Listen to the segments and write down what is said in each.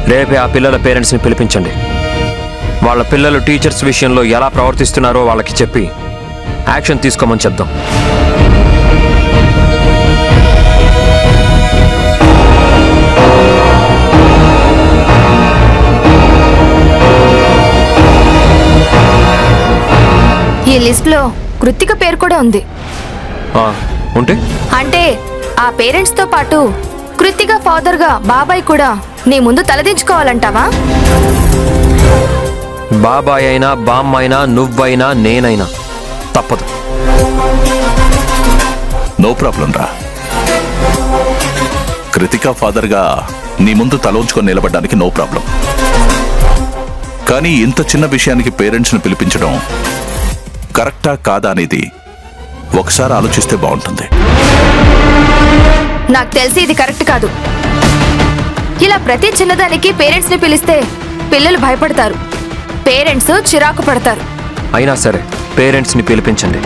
రేపే ఆ పిల్లల పేరెంట్స్ని పిలిపించండి వాళ్ళ పిల్లలు టీచర్స్ విషయంలో ఎలా ప్రవర్తిస్తున్నారో వాళ్ళకి చెప్పి యాక్షన్ తీసుకోమని చెప్దాం ఈ లిస్ట్ లో కృత్తిక పేరు కూడా ఉంది ఆ, ఉంటే అంటే ఆ పేరెంట్స్ తో పాటు కృత్తిక ఫాదర్ గా బాబాయ్ కూడా నీ ముందు తలదించుకోవాలంటావా బాబాయ్ అయినా బామ్మ అయినా నువ్వైనా నేనైనా తప్పదు నో ప్రాబ్లం రా కృతికా ఫాదర్గా నీ ముందు తలోంచుకొని నిలబడడానికి నో ప్రాబ్లం కానీ ఇంత చిన్న విషయానికి పేరెంట్స్ని పిలిపించడం కరెక్టా కాదా అనేది ఒకసారి ఆలోచిస్తే బాగుంటుంది నాకు తెలిసి ఇది కరెక్ట్ కాదు ఇలా ప్రతి చిన్నదానికి పేరెంట్స్ ని పిలిస్తే పిల్లలు భయపడతారు పేరెంట్స్ చిరాకు పడతారు అయినా సరే పేరెంట్స్ని పిలిపించండి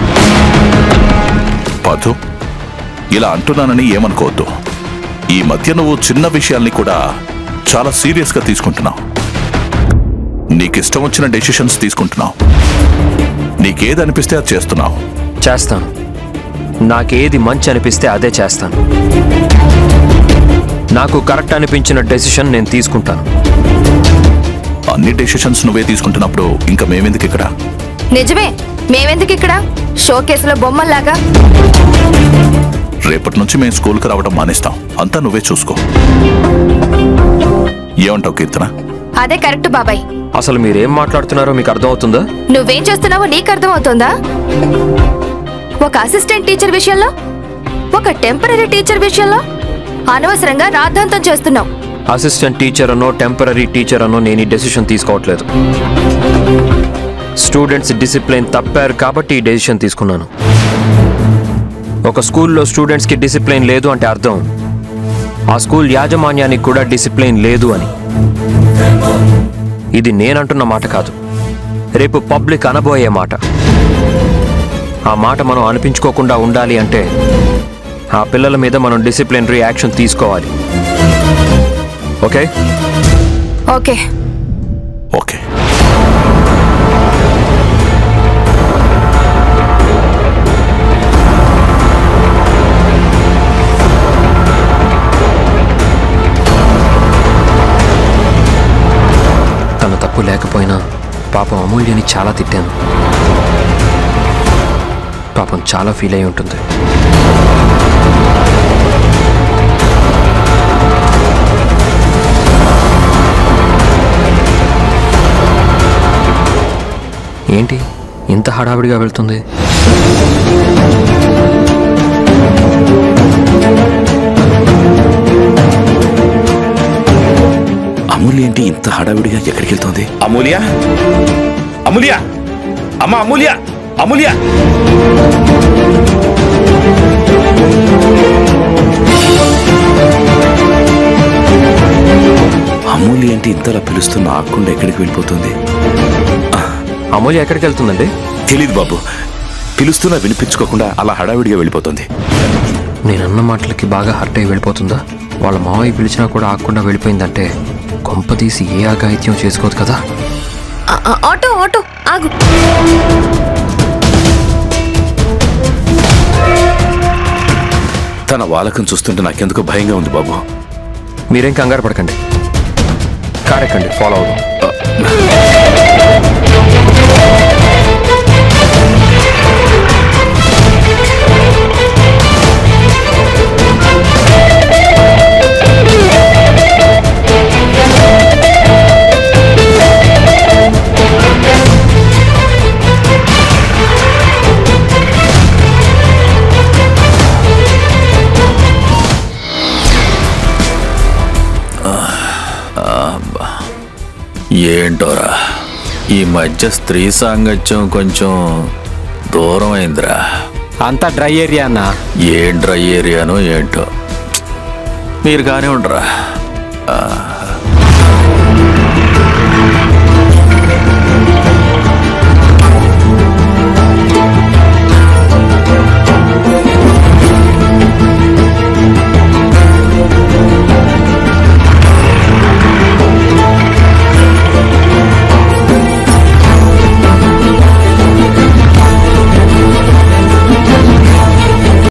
పాతు ఇలా అంటున్నానని ఏమనుకోవద్దు ఈ మధ్య నువ్వు చిన్న విషయాల్ని కూడా చాలా సీరియస్గా తీసుకుంటున్నావు నీకిష్టం వచ్చిన డెసిషన్స్ తీసుకుంటున్నావు నీకేది అనిపిస్తే అది చేస్తున్నావు చేస్తాను నాకేది మంచి అనిపిస్తే అదే చేస్తాను నాకు కరెక్ట్ అనిపించిన డెసిషన్ నేను తీసుకుంటాను అన్ని డెసిషన్స్ నువ్వే తీసుకుంటున్నప్పుడు ఇంకా మేమెందుకు ఇక్కడ నిజమే మేమెందుకు ఇక్కడ షో కేసులో బొమ్మల్లాగా రేపటి నుంచి మేము స్కూల్కి రావడం మానేస్తాం అంతా నువ్వే చూసుకో ఏమంటావు కీర్తన అదే కరెక్ట్ బాబాయ్ అసలు మీరేం మాట్లాడుతున్నారో మీకు అర్థమవుతుందా నువ్వేం చేస్తున్నావో నీకు అర్థమవుతుందా ఒక అసిస్టెంట్ టీచర్ విషయంలో ఒక టెంపరీ టీచర్ విషయంలో అనవసరంగా రాద్ధాంతం చేస్తున్నావు అసిస్టెంట్ టీచర్ అనో టెంపరీ టీచర్ అనో నేను ఈ డెసిషన్ తీసుకోవట్లేదు స్టూడెంట్స్ డిసిప్లిన్ తప్పారు కాబట్టి ఈ డెసిషన్ తీసుకున్నాను ఒక స్కూల్లో స్టూడెంట్స్కి డిసిప్లిన్ లేదు అంటే అర్థం ఆ స్కూల్ యాజమాన్యానికి కూడా డిసిప్లిన్ లేదు అని ఇది నేనంటున్న మాట కాదు రేపు పబ్లిక్ అనబోయే మాట ఆ మాట మనం అనిపించుకోకుండా ఉండాలి అంటే ఆ పిల్లల మీద మనం డిసిప్లినరీ యాక్షన్ తీసుకోవాలి ఓకే ఓకే ఓకే తన తప్పు లేకపోయినా పాపం అమూల్యని చాలా తిట్టాను పాపం చాలా ఫీల్ అయి ఉంటుంది ఏంటి ఇంత హడావిడిగా వెళ్తుంది అమూల్య ఏంటి ఇంత హడావిడిగా ఎక్కడికి వెళ్తోంది అమూల్య అమూల్య అమ్మ అమూల్య అమూల్య అమూల్య ఏంటి ఇంతలా పిలుస్తున్న ఆకుండా ఎక్కడికి వెళ్ళిపోతుంది అమూల్య ఎక్కడికి వెళ్తుందండి తెలీదు బాబు పిలుస్తున్నా వినిపించుకోకుండా అలా హడావిడిగా వెళ్ళిపోతుంది నేనన్న మాటలకి బాగా హర్ట్ అయి వెళ్ళిపోతుందా వాళ్ళ మావయ్య పిలిచినా కూడా ఆగకుండా వెళ్ళిపోయిందంటే కొంప తీసి ఏ అఘాయిత్యం చేసుకోదు కదా ఆ- ఆ- ఆటో ఆటో ఆగు తన వాలకం చూస్తుంటే నాకెందుకో భయంగా ఉంది బాబు మీరేం కంగారు పడకండి కారెక్కండి ఫాలో అవుదాం ఏంటోరా ఈ మధ్య స్త్రీ సాంగత్యం కొంచెం దూరం అయిందిరా అంతా డ్రై ఏరియా అన్నా ఏం డ్రై ఏరియానో ఏంటో మీరు కానీ ఉండరా ఆ,